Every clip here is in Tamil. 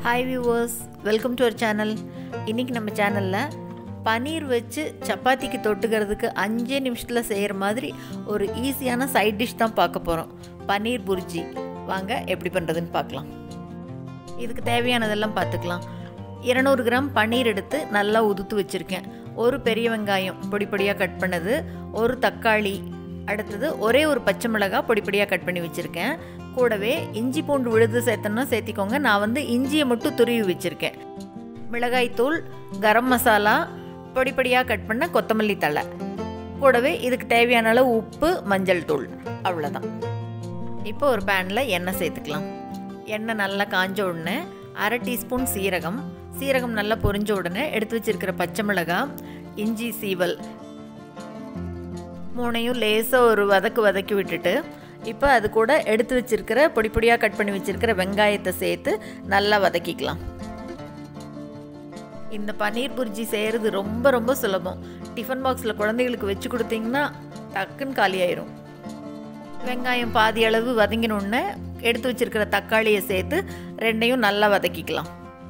hi viewers welcome to our channel இன்றைக்கி நம்ம சேனலில் பன்னீர் வச்சு சப்பாத்திக்கு தொட்டுக்கிறதுக்கு அஞ்சே நிமிஷத்தில் செய்கிற மாதிரி ஒரு ஈஸியான சைட் டிஷ் தான் பார்க்க போகிறோம் பன்னீர் புர்ஜி வாங்க எப்படி பண்ணுறதுன்னு பார்க்கலாம் இதுக்கு தேவையானதெல்லாம் பார்த்துக்கலாம் இருநூறு கிராம் பன்னீர் எடுத்து நல்லா உதுத்து வச்சுருக்கேன் ஒரு பெரிய வெங்காயம் பொடி பொடியாக கட் பண்ணது ஒரு தக்காளி அடுத்தது ஒரே ஒரு பச்சை மிளகாய் பொடி பொடியாக கட் பண்ணி வச்சுருக்கேன் கூடவே இஞ்சி பூண்டு விழுது சேர்த்தோன்னா சேர்த்திக்கோங்க நான் வந்து இஞ்சியை மட்டும் துருவி வச்சுருக்கேன் மிளகாய்த்தூள் கரம் மசாலா பொடி பொடியாக கட் பண்ண கொத்தமல்லி தழை கூடவே இதுக்கு தேவையான அளவு உப்பு மஞ்சள் தூள் அவ்வளோதான் இப்போ ஒரு பேனில் எண்ணெய் சேர்த்துக்கலாம் எண்ணெய் நல்லா காஞ்ச உடனே அரை டீஸ்பூன் சீரகம் சீரகம் நல்லா பொரிஞ்ச உடனே எடுத்து வச்சிருக்கிற பச்சை மிளகாய் இஞ்சி சீவல் மூணையும் லேசாக ஒரு வதக்கு வதக்கி விட்டுட்டு இப்போ அது கூட எடுத்து வச்சிருக்கிற பொடி பொடியாக கட் பண்ணி வச்சிருக்கிற வெங்காயத்தை சேர்த்து நல்லா வதக்கிக்கலாம் இந்த பன்னீர் புர்ஜி செய்கிறது ரொம்ப ரொம்ப சுலபம் டிஃபன் பாக்ஸில் குழந்தைகளுக்கு வச்சு கொடுத்தீங்கன்னா டக்குன்னு காலியாயிரும் வெங்காயம் பாதி அளவு வதங்கினோடனே எடுத்து வச்சிருக்கிற தக்காளியை சேர்த்து ரெண்டையும் நல்லா வதக்கிக்கலாம்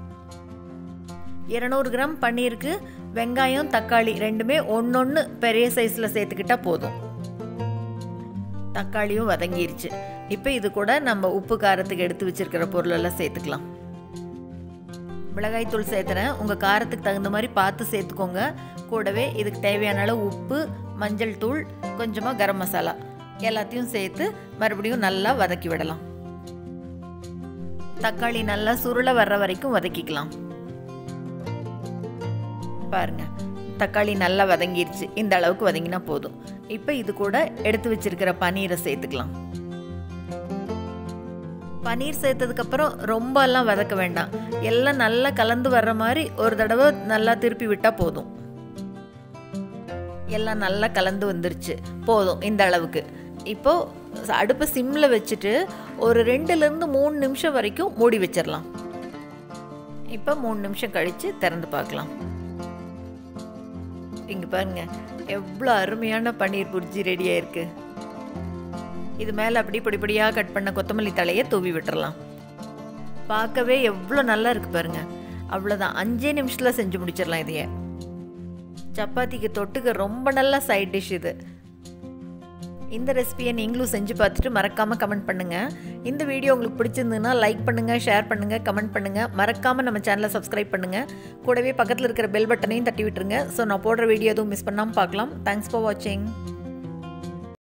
இரநூறு கிராம் பன்னீருக்கு வெங்காயம் தக்காளி ரெண்டுமே ஒன்றொன்று பெரிய சைஸில் சேர்த்துக்கிட்டா போதும் தக்காளியும் வதங்கிருச்சு இப்போ இது கூட நம்ம உப்பு காரத்துக்கு எடுத்து வச்சிருக்கிற பொருளெல்லாம் சேர்த்துக்கலாம் மிளகாய்த்தூள் சேர்த்துறேன் உங்கள் காரத்துக்கு தகுந்த மாதிரி பார்த்து சேர்த்துக்கோங்க கூடவே இதுக்கு தேவையான அளவு உப்பு மஞ்சள் தூள் கொஞ்சமாக கரம் மசாலா எல்லாத்தையும் சேர்த்து மறுபடியும் நல்லா வதக்கி விடலாம் தக்காளி நல்லா சுருள வர்ற வரைக்கும் வதக்கிக்கலாம் பாருங்க தக்காளி நல்லா வதங்கிருச்சு இந்த அளவுக்கு வதங்கினா போதும் இப்போ இது கூட எடுத்து வச்சிருக்கிற பன்னீரை சேர்த்துக்கலாம் பன்னீர் சேர்த்ததுக்கப்புறம் ரொம்ப எல்லாம் வதக்க வேண்டாம் எல்லாம் நல்லா கலந்து வர்ற மாதிரி ஒரு தடவை நல்லா திருப்பி விட்டால் போதும் எல்லாம் நல்லா கலந்து வந்துருச்சு போதும் இந்த அளவுக்கு இப்போது அடுப்பை சிம்மில் வச்சுட்டு ஒரு ரெண்டுலேருந்து மூணு நிமிஷம் வரைக்கும் மூடி வச்சிடலாம் இப்போ மூணு நிமிஷம் கழித்து திறந்து பார்க்கலாம் இங்கே பாருங்க எவ்வளோ அருமையான பன்னீர் புர்ஜி ரெடியாக இருக்குது இது மேலே அப்படி பொடி பொடியாக கட் பண்ண கொத்தமல்லி தலையை தூவி விட்டுறலாம் பார்க்கவே எவ்வளோ நல்லா இருக்குது பாருங்க அவ்வளோதான் அஞ்சே நிமிஷத்தில் செஞ்சு முடிச்சிடலாம் இதையே சப்பாத்திக்கு தொட்டுக்க ரொம்ப நல்ல சைட் டிஷ் இது இந்த ரெசிபியை நீங்களும் செஞ்சு பார்த்துட்டு மறக்காமல் கமெண்ட் பண்ணுங்கள் இந்த வீடியோ உங்களுக்கு பிடிச்சிருந்ததுன்னா லைக் பண்ணுங்கள் ஷேர் பண்ணுங்கள் கமெண்ட் பண்ணுங்கள் மறக்காமல் நம்ம சேனலை சப்ஸ்கிரைப் பண்ணுங்கள் கூடவே பக்கத்தில் இருக்கிற பெல் பட்டனையும் தட்டி விட்டுருங்க ஸோ நான் போடுற வீடியோ எதுவும் மிஸ் பண்ணாமல் பார்க்கலாம் தேங்க்ஸ் ஃபார் வாட்சிங்